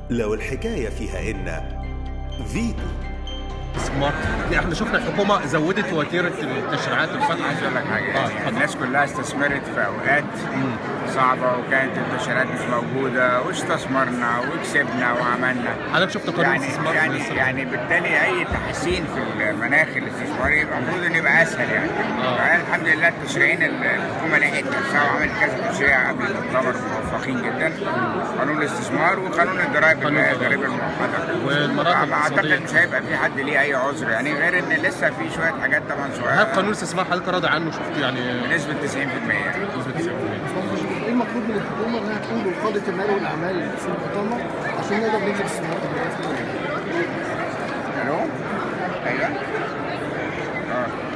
لو الحكاية فيها إن فيتو سمارت احنا شفنا الحكومه زودت وتيره التشريعات الفتحه عايز اقول لك حاجه اه يعني اتفضل. الناس كلها استثمرت في اوقات صعبه وكانت التشريعات مش موجوده واستثمرنا وكسبنا وعملنا حضرتك شفت قانون يعني الاستثمار يعني لسه. يعني بالتالي اي تحسين في المناخ الاستثماري يبقى المفروض انه يبقى اسهل يعني آه. فالحمد لله التشريعين ال- الحكومه لقيت نفسها وعملت كذا تشريع قبل المؤتمر موفقين جدا قانون الاستثمار وقانون الضرائب قانون الضرائب. الضريبه الموحده والمناطق ما اعتقد الاقتصادية. مش هيبقى في حد ليه اي عذر يعني غير ان لسه في شويه حاجات طبعا هل صغيره قانون الاستثمار حضرتك راضي عنه شفت يعني بنسبه 90% يعني نسبه 90% ايه المطلوب من الحكومه انها تقول لقاده المال والاعمال في المؤتمر عشان نقدر نجذب استثمارات الو ايوه اه